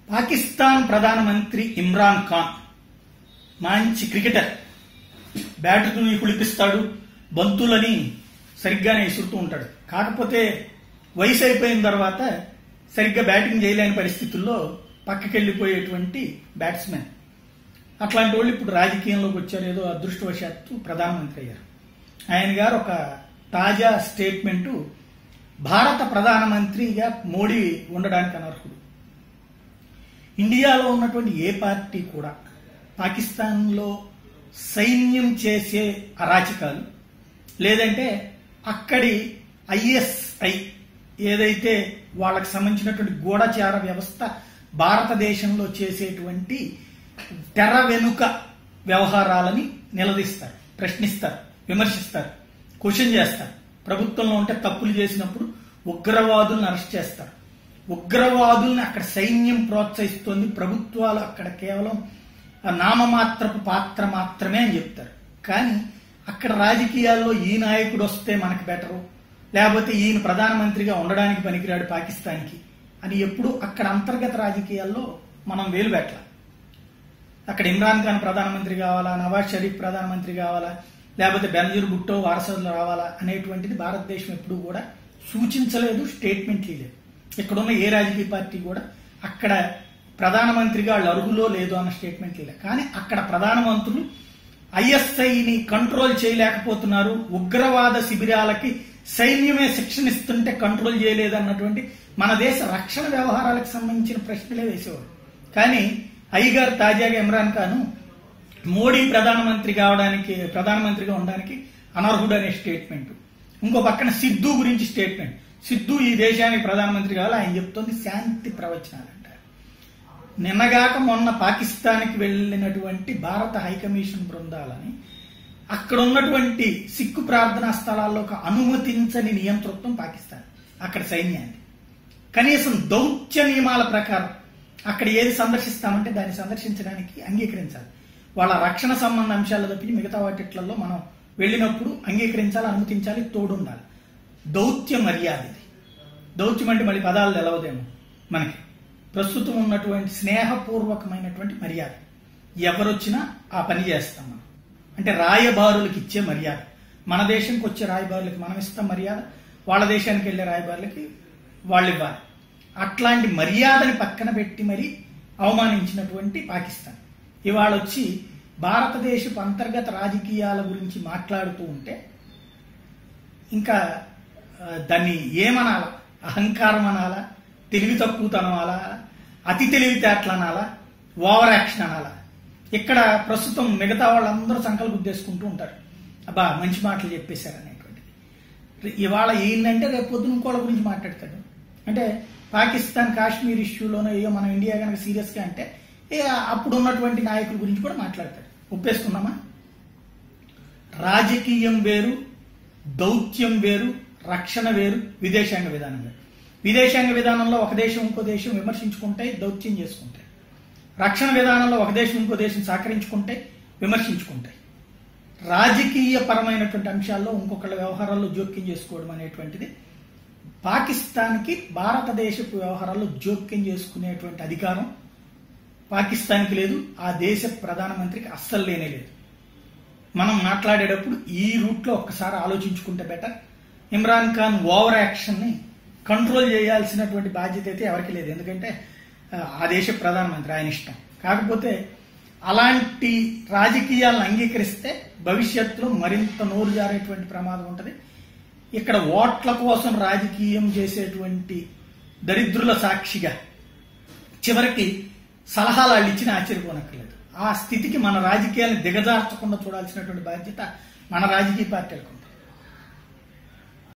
పాకిస్తాన్ ప్రధానమంత్రి ఇమ్రాన్ ఖాన్ మంచి క్రికెటర్ బ్యాటుని కులిపిస్తాడు బంతులని సరిగ్గానే విసురుతూ ఉంటాడు కాకపోతే వయసు అయిపోయిన తర్వాత సరిగ్గా బ్యాటింగ్ చేయలేని పరిస్థితుల్లో పక్కకెళ్ళిపోయేటువంటి బ్యాట్స్మెన్ అట్లాంటి వాళ్ళు ఇప్పుడు రాజకీయంలోకి వచ్చారు ఏదో అదృష్టవశాత్తు ప్రధానమంత్రి అయ్యారు ఆయన గారు ఒక తాజా స్టేట్మెంటు భారత ప్రధానమంత్రిగా మోడీ ఉండడానికి అనర్హుడు ఇండియాలో ఉన్నటువంటి ఏ పార్టీ కూడా పాకిస్తాన్లో సైన్యం చేసే అరాచకాలు లేదంటే అక్కడి ఐఎస్ఐ ఏదైతే వాళ్ళకి సంబంధించినటువంటి గూఢచార వ్యవస్థ భారతదేశంలో చేసేటువంటి తెర వెనుక వ్యవహారాలని నిలదీస్తారు ప్రశ్నిస్తారు విమర్శిస్తారు క్వశ్చన్ చేస్తారు ప్రభుత్వంలో ఉంటే తప్పులు చేసినప్పుడు ఉగ్రవాదులను అరెస్ట్ చేస్తారు ఉగ్రవాదుల్ని అక్కడ సైన్యం ప్రోత్సహిస్తోంది ప్రభుత్వాలు అక్కడ కేవలం ఆ నామమాత్రపు పాత్ర మాత్రమే అని చెప్తారు కానీ అక్కడ రాజకీయాల్లో ఈ నాయకుడు వస్తే మనకు బెటరు లేకపోతే ఈయన ప్రధానమంత్రిగా ఉండడానికి పనికిరాడు పాకిస్తాన్కి అని ఎప్పుడు అక్కడ అంతర్గత రాజకీయాల్లో మనం వేలు పెట్టాలి అక్కడ ఇమ్రాన్ ఖాన్ ప్రధానమంత్రి కావాలా నవాజ్ షరీఫ్ ప్రధానమంత్రి కావాలా లేకపోతే బెనజీర్ భుట్టో వారసులు రావాలా అనేటువంటిది భారతదేశం ఎప్పుడూ కూడా సూచించలేదు స్టేట్మెంట్ లేదు ఇక్కడున్న ఏ రాజకీయ పార్టీ కూడా అక్కడ ప్రధానమంత్రిగా వాళ్ళు అర్హులో లేదు అన్న స్టేట్మెంట్ లేదు కానీ అక్కడ ప్రధానమంత్రులు ఐఎస్ఐని కంట్రోల్ చేయలేకపోతున్నారు ఉగ్రవాద శిబిరాలకి సైన్యమే శిక్షణ ఇస్తుంటే కంట్రోల్ చేయలేదన్నటువంటి మన దేశ రక్షణ వ్యవహారాలకు సంబంధించిన ప్రశ్నలే వేసేవారు కానీ అయ్యగారు తాజాగా ఇమ్రాన్ ఖాన్ మోడీ ప్రధానమంత్రి కావడానికి ప్రధానమంత్రిగా ఉండడానికి అనర్హుడు అనే స్టేట్మెంట్ ఇంకో పక్కన సిద్ధు గురించి స్టేట్మెంట్ సిద్ధు ఈ దేశానికి ప్రధానమంత్రి కావాలి ఆయన చెప్తోంది శాంతి ప్రవచనాలు అంటారు నిన్నగాక మొన్న పాకిస్తాన్కి వెళ్ళినటువంటి భారత హైకమిషన్ బృందాలని అక్కడ ఉన్నటువంటి సిక్కు ప్రార్థనా స్థలాల్లోకి అనుమతించని నియంతృత్వం పాకిస్తాన్ అక్కడ సైన్యాన్ని కనీసం దౌత్య నియమాల ప్రకారం అక్కడ ఏది సందర్శిస్తామంటే దాన్ని సందర్శించడానికి అంగీకరించాలి వాళ్ళ రక్షణ సంబంధ అంశాలు తప్పించి మిగతా వాటిట్లలో మనం వెళ్ళినప్పుడు అంగీకరించాలి అనుమతించాలి తోడుండాలి దౌత్య మర్యాద ఇది దౌత్యం అంటే మళ్ళీ పదాలు తెలవదేమో మనకి ప్రస్తుతం ఉన్నటువంటి స్నేహపూర్వకమైనటువంటి మర్యాద ఎవరొచ్చినా ఆ పని చేస్తాం మనం అంటే రాయబారులకు ఇచ్చే మర్యాద మన దేశంకి వచ్చే రాయబారులకి మనం ఇస్తాం మర్యాద వాళ్ళ దేశానికి వెళ్ళే రాయబారులకి వాళ్ళు ఇవ్వాలి అట్లాంటి మర్యాదని పక్కన పెట్టి మరి అవమానించినటువంటి పాకిస్తాన్ ఇవాళ వచ్చి భారతదేశపు అంతర్గత రాజకీయాల గురించి మాట్లాడుతూ ఉంటే ఇంకా ఆ, దాన్ని ఏమనాలా అహంకారం అనాలా తెలివి తక్కువతనం అనాలా అతి తెలివితేటలు అనాలా ఓవర్ యాక్షన్ అనాలా ఇక్కడ ప్రస్తుతం మిగతా వాళ్ళందరూ సంకల్ప గుద్దేసుకుంటూ ఉంటారు అబ్బా మంచి మాటలు చెప్పేశారు అనేటువంటిది ఇవాళ ఏంటంటే రేపు పొద్దున ఇంకోళ్ళ గురించి మాట్లాడతాడు అంటే పాకిస్తాన్ కాశ్మీర్ ఇష్యూలోనో ఏదో మనం ఇండియా కనుక సీరియస్గా అంటే ఏ అప్పుడు ఉన్నటువంటి నాయకుల గురించి కూడా మాట్లాడతాడు ఒప్పేసుకున్నామా రాజకీయం వేరు దౌత్యం వేరు రక్షణ వేరు విదేశాంగ విధానం వేరు విదేశాంగ విధానంలో ఒక దేశం ఇంకో దేశం విమర్శించుకుంటాయి దౌత్యం చేసుకుంటాయి రక్షణ విధానంలో ఒక దేశం ఇంకో దేశం సహకరించుకుంటాయి విమర్శించుకుంటాయి రాజకీయ పరమైనటువంటి అంశాల్లో ఇంకొకళ్ళ వ్యవహారాల్లో జోక్యం చేసుకోవడం అనేటువంటిది పాకిస్తాన్కి భారతదేశపు వ్యవహారాల్లో జోక్యం చేసుకునేటువంటి అధికారం పాకిస్తాన్కి లేదు ఆ దేశ ప్రధానమంత్రికి అస్సలు లేనే లేదు మనం మాట్లాడేటప్పుడు ఈ రూట్లో ఒక్కసారి ఆలోచించుకుంటే బెటర్ ఇమ్రాన్ ఖాన్ ఓవర్ యాక్షన్ని కంట్రోల్ చేయాల్సినటువంటి బాధ్యత అయితే ఎవరికి లేదు ఎందుకంటే ఆ, ఆ దేశ ప్రధానమంత్రి ఆయన ఇష్టం కాకపోతే అలాంటి రాజకీయాలను అంగీకరిస్తే భవిష్యత్తులో మరింత నోరు జారేటువంటి ప్రమాదం ఉంటుంది ఇక్కడ ఓట్ల కోసం రాజకీయం చేసేటువంటి దరిద్రుల సాక్షిగా చివరికి సలహాలు వాళ్ళు ఇచ్చిన ఆశ్చర్యపోనక్కర్లేదు ఆ స్థితికి మన రాజకీయాలను దిగజార్చకుండా చూడాల్సినటువంటి బాధ్యత మన రాజకీయ పార్టీలకు ఉంది.